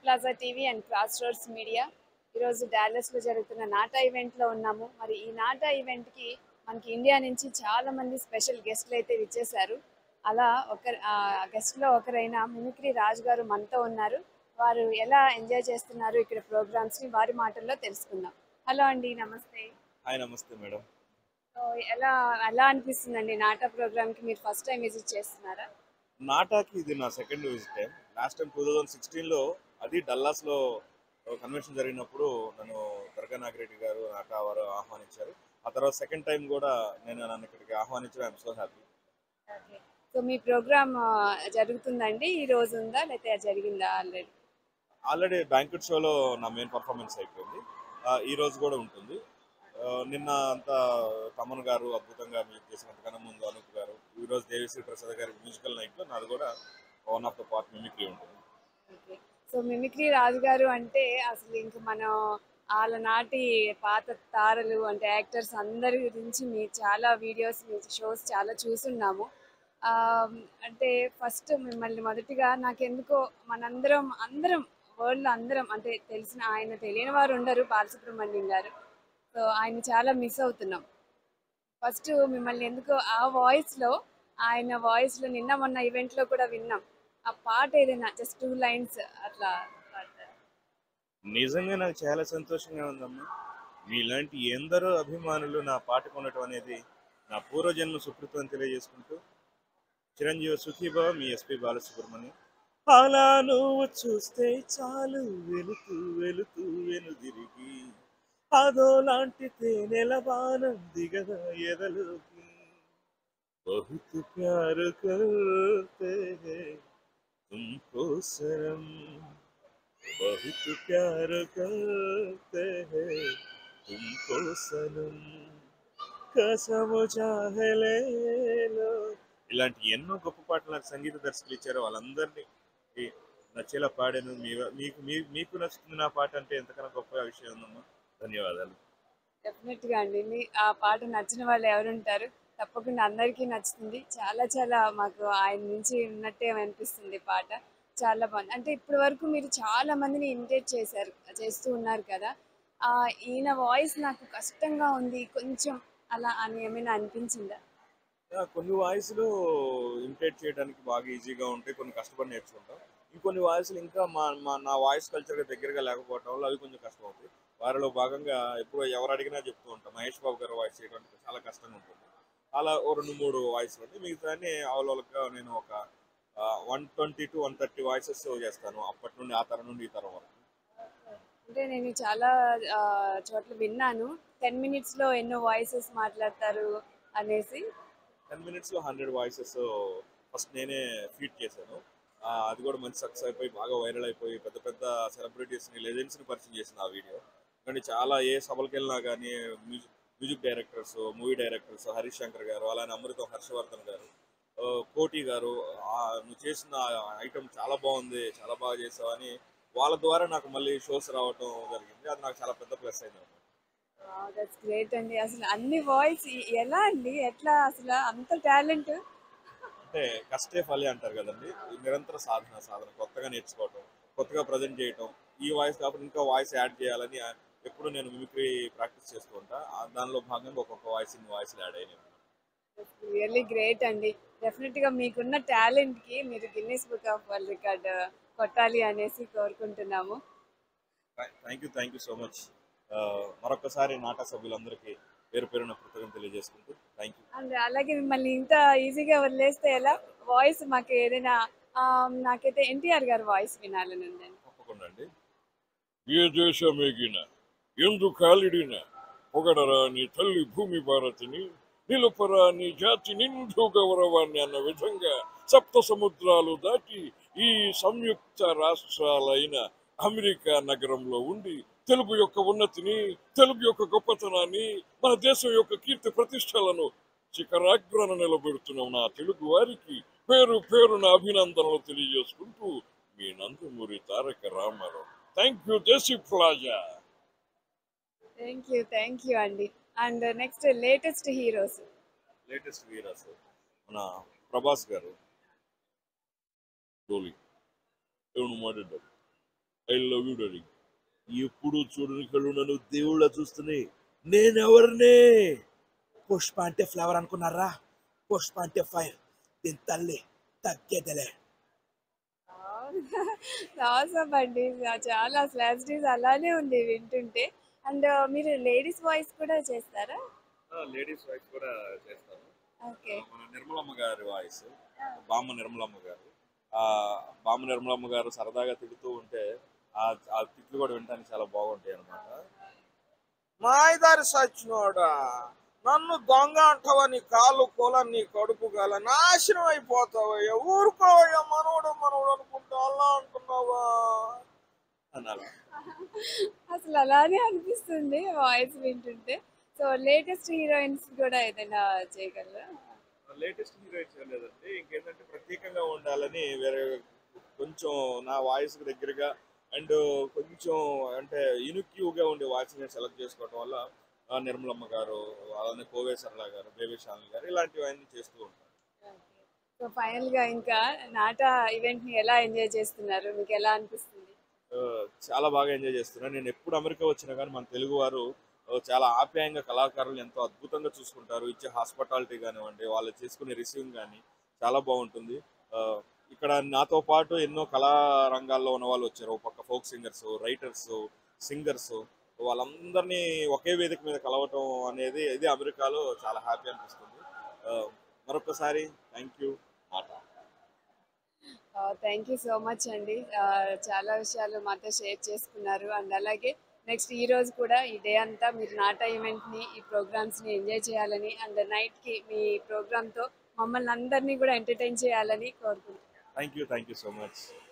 Plaza TV and cross roads media ఈరోజు డాలస్లో జరుగుతున్న నాటా ఈవెంట్లో ఉన్నాము మరి ఈ నాటా ఈవెంట్కి మనకి ఇండియా నుంచి చాలా మంది స్పెషల్ గెస్ట్లు అయితే విచ్చేశారు అలా ఒక గెస్ట్లో ఒకరైన మిమిక్రీ రాజు గారు మనతో ఉన్నారు వారు ఎలా ఎంజాయ్ చేస్తున్నారు ఇక్కడ ప్రోగ్రామ్స్ని వారి మాటల్లో తెలుసుకుందాం హలో అండి నమస్తే హాయ్ నమస్తే మేడం సో ఎలా ఎలా అనిపిస్తుందండి నాటా ప్రోగ్రామ్కి మీరు ఫస్ట్ టైం విజిట్ చేస్తున్నారా నాటాకి ఇది నా second visit time last time two thousand సిక్స్టీన్లో అది డల్లాస్లో కన్వెన్షన్ జరిగినప్పుడు నన్ను దర్గా నాగిరెడ్డి గారు నాటా వారు ఆహ్వానించారు ఆ తర్వాత సెకండ్ టైం కూడా నేను నన్ను ఇక్కడికి ఆహ్వానించడం I'm so happy okay so మీ ప్రోగ్రామ్ జరుగుతుందండి ఈ రోజు ఉందా లేకపోతే జరిగిందా ఆల్రెడీ ఆల్రెడీ బ్యాంకెట్ షోలో నా మెయిన్ పర్ఫార్మెన్స్ అయిపోయింది ఆ, ఈ రోజు కూడా ఉంటుంది ఆ, నిన్న అంతా తమన్ గారు అద్భుతంగా మీకు చేసినంతకన్నా ముందు అనూప్ గారు ఈ రోజు దేవిశ్రీ ప్రసాద్ గారి మ్యూజికల్ నైట్లో నాది కూడా one of the part mimicry ఉంటుంది okay so mimicry Raju garu అంటే అసలు ఇంక మనం వాళ్ళ నాటి పాత తారలు అంటే యాక్టర్స్ అందరి గురించి మీ చాలా వీడియోస్ మీ షోస్ చాలా చూసున్నాము ఆ, అంటే ఫస్ట్ మిమ్మల్ని మొదటిగా నాకెందుకో మనందరం అందరం వరల్డ్లో అందరం అంటే తెలిసిన ఆయన తెలియని వారు ఉండరు బాలసుబ్రహ్మణ్యం గారు సో ఆయన చాలా మిస్ అవుతున్నాం ఫస్ట్ మిమ్మల్ని ఎందుకో ఆ వాయిస్లో ఆయన వాయిస్లో నిన్న మొన్న ఈవెంట్లో కూడా విన్నాం ఆ పాట ఏదైనా జస్ట్ టూ లైన్స్ అట్లా పాడతారా? నిజంగా నాకు చాలా సంతోషంగా ఉందమ్మా మీలాంటి ఎందరో అభిమానులు నా పాటకు ఉండటం అనేది నా పూర్వజన్మ సుకృతం అని తెలియజేసుకుంటూ చిరంజీవి సుఖీభావ మీ ఎస్పి బాలసుబ్రహ్మణ్యం అలా నువ్వు చూస్తే చాలు వెలుతూ వెలుతూ వెనుదిరిగి అదో లాంటి తేనెల బాణం దిగదా ఎదలోకి బహుత్ ప్యారు కర్తే హై तुमको शर्म बहुत प्यार करते हैं तुमको सनम कसम चाहे ले लो ఇలాంటి ఎన్నో గొప్ప పాటలు నాకు సంగీత దర్శకులు ఇచ్చారు వాళ్ళందరినీ ఈ నచ్చేలా పాడాను మీ మీకు మీ- మీకు నచ్చుతుంది నా పాట అంటే ఎంతకన్నా గొప్ప విషయం ఉందమ్మా ధన్యవాదాలు Definite గా అండి మీ ఆ పాట నచ్చిన వాళ్ళు ఎవరుంటారు తప్పకుండా అందరికీ నచ్చుతుంది చాలా చాలా మాకు ఆయన నుంచి ఉన్నట్టే అనిపిస్తుంది పాట చాలా బాగుంది అంటే ఇప్పటి వరకు మీరు చాలా మందిని ఇమిటేట్ చేశారు చేస్తూ ఉన్నారు కదా ఆ ఈయన వాయిస్ నాకు కష్టంగా ఉంది కొంచెం అలా అని ఏమైనా అనిపించిందా ఆ, కొన్ని వాయిస్లు ఇమిటేట్ చేయడానికి బాగా ఈజీగా ఉంటాయి కొన్ని కష్టపడి నేర్చుకుంటాం ఇంకొన్ని వాయిస్లు ఇంకా మా మా నా వాయిస్ కల్చర్కి దగ్గరగా లేకపోవడం వల్ల అవి కొంచెం కష్టం అవుతాయి వారిలో భాగంగా ఎప్పుడు ఎవరు అడిగినా చెప్తూ ఉంటాం మహేష్ బాబు గారు వాయిస్ చేయడానికి చాలా కష్టంగా ఉంటుంది అలా ఓ రెండు మూడు వాయిస్లు ఉంటాయి మిగతాన్ని అవలోలుగా నేను ఒక one twenty two one thirty voices చేస్తాను అప్పటి నుండి ఆ తరం నుండి ఈ తరం వరకు అంటే నేను చాలా ఆ, చోట్ల విన్నాను టెన్ మినిట్స్లో ఎన్నో వాయిసెస్ మాట్లాడతారు అనేసి టెన్ మినిట్స్లో హండ్రెడ్ వాయిసెస్ ఫస్ట్ నేనే ఫీడ్ చేశాను ఆ, అది కూడా మంచి సక్సెస్ అయిపోయి బాగా వైరల్ అయిపోయి పెద్ద పెద్ద సెలబ్రిటీస్ని లెజెండ్స్ని పరిచయం చేసింది ఆ వీడియో కానీ చాలా ఏ సభలకు వెళ్ళినా కానీ music music directors movie directors Harish Shankar garu అలానే అమృతం హర్షవర్ధన్ గారు ఆ, కోటి గారు ఆ, నువ్వు చేసిన ఐటమ్ చాలా బాగుంది చాలా బాగా చేసావు అని వాళ్ళ ద్వారా నాకు మళ్ళీ షోస్ రావటం జరిగింది అది నాకు చాలా పెద్ద ప్లస్ అయింది దట్స్ గ్రేట్ అండి అసలు అన్ని వాయిస్ ఎలా అండి ఎట్లా అసలు అంత టాలెంట్ అంటే కష్టే ఫలి అంటారు కదండి ఈ నిరంతర సాధన సాధన కొత్తగా నేర్చుకోవటం కొత్తగా ప్రజెంట్ చేయటం ఈ వాయిస్ కాకుండా ఇంకా వాయిస్ యాడ్ చేయాలని ఆ- ఎప్పుడు నేను మిమిక్రీ ప్రాక్టీస్ చేస్తూ ఉంటా ఆ దానిలో భాగంగా ఒక్కొక్క వాయిస్ ఇన్ని వాయిస్ యాడ్ అయినాయి రియల్లీ గ్రేట్ అండి డెఫినెట్ గా మీకున్న టాలెంట్ కి మీరు Guinness book of world record కొట్టాలి అనేసి కోరుకుంటున్నాము thank you thank you so much మరొకసారి నాటక సభ్యులందరికీ పేరు పేరున కృతజ్ఞతలు తెలియజేసుకుంటూ థ్యాంక్ యూ అండ్ అలాగే మిమ్మల్ని ఇంత ఈజీగా వదిలేస్తే ఎలా వాయిస్ మాకు ఏదైనా ఆ, నాకైతే ఎన్టీఆర్ గారి వాయిస్ వినాలని ఉందండి తప్పకుండా అండి ఏ దేశమేగిన ఎందు కాలిడిన పొగడరా నీ తల్లి భూమి భారతిని నిలుపరా నీ జాతి నిండు గౌరవాన్ని అన్న విధంగా సప్త సముద్రాలు దాటి ఈ సంయుక్త రాష్ట్రాలైన అమెరికా నగరంలో ఉండి తెలుగు యొక్క ఉన్నతిని తెలుగు యొక్క గొప్పతనాన్ని మన దేశం యొక్క కీర్తి ప్రతిష్టలను శిఖరాగ్రన నిలబెడుతున్న నా తెలుగు వారికి పేరు పేరున అభినందనలు తెలియజేసుకుంటూ మీ Nandamuri Taraka Rama Rao thank you Desi plaza thank you thank you అండి and next latest heroes latest వీరాస్ మన ప్రభాస్ గారు డోలీ ఎవరు మాట్లాడ్డారు ఐ లవ్ యూ డార్లింగ్ ఎప్పుడు చూడని కళ్ళు నన్ను దేవుళ్ళ చూస్తున్నాయి నేనెవరిని పుష్ప అంటే ఫ్లవర్ అనుకున్నారా పుష్ప అంటే ఫైర్ దీని తల్లి తగ్గేదలే అవసరం అండి చాలా స్లాస్టీస్ అలానే ఉంది వింటుంటే అండ్ మీరు లేడీస్ వాయిస్ కూడా చేస్తారా లేడీస్ వాయిస్ కూడా చేస్తాను ఓకే మన నిర్మలమ్మ గారి వాయిస్ బామ్మ నిర్మలమ్మ గారు ఆ బామ్మ నిర్మలమ్మ గారు సరదాగా తిడుతూ ఉంటే ఆ ఆ తిట్లు కూడా వినడానికి చాలా బాగుంటాయి అనమాట మాయదారి సచ్చినోడా నన్ను దొంగ అంటావని కాళ్ళు కూల నీ కడుపు గాల నాశనం అయిపోతావయ్యా ఊరుకోవయ్యా మనోడు మనోడు అనుకుంటా అలా అంటున్నావా అనాలి అసలు అలానే అనిపిస్తుంది వాయిస్ వింటుంటే సో లేటెస్ట్ హీరోయిన్స్ కూడా ఏదైనా చేయగలరా లేటెస్ట్ హీరోయిన్స్ లేదండి ఇంకేంటంటే ప్రత్యేకంగా ఉండాలని వేరే కొంచెం నా వాయిస్ దగ్గరగా అండ్ కొంచెం అంటే గా ఉండే వాయిస్ నేను సెలెక్ట్ చేసుకోవడం వల్ల ఆ, నిర్మలమ్మ గారు అలానే కోవే సరళ గారు బేబీ శాలిని గారు ఇలాంటివన్నీ చేస్తూ ఉంటాను సో ఫైనల్ గా ఇంకా నాట ఈవెంట్ ని ఎలా ఎంజాయ్ చేస్తున్నారు మీకు ఎలా అనిపిస్తుంది ఆ, చాలా బాగా ఎంజాయ్ చేస్తున్నాను నేను ఎప్పుడు అమెరికా వచ్చినా కానీ మన తెలుగు వారు ఆ, చాలా ఆప్యాయంగా కళాకారులు ఎంతో అద్భుతంగా చూసుకుంటారు ఇచ్చే హాస్పిటాలిటీ కానివ్వండి వాళ్ళు చేసుకునే రిసీవింగ్ కానీ చాలా బాగుంటుంది ఆ, ఇక్కడ నాతో పాటు ఎన్నో కళా రంగాల్లో ఉన్న వాళ్ళు వచ్చారు ఒక పక్క ఫోక్ సింగర్స్ రైటర్స్ సింగర్స్ వాళ్ళందరినీ ఒకే వేదిక మీద కలవటం అనేది ఇది అమెరికాలో చాలా హ్యాపీ అనిపిస్తుంది ఆ, మరొకసారి థ్యాంక్ యూ మాట థ్యాంక్ యూ సో మచ్ అండి ఆ, చాలా విషయాలు మాతో షేర్ చేసుకున్నారు అండ్ అలాగే నెక్స్ట్ ఈ రోజు కూడా ఈ డే అంతా మీరు నాటా ఈవెంట్ని ఈ ప్రోగ్రామ్స్ని ఎంజాయ్ చేయాలని అండ్ నైట్కి మీ ప్రోగ్రామ్తో మమ్మల్ని అందరినీ కూడా ఎంటర్టైన్ చేయాలని కోరుకుంటున్నాను thank you thank you so much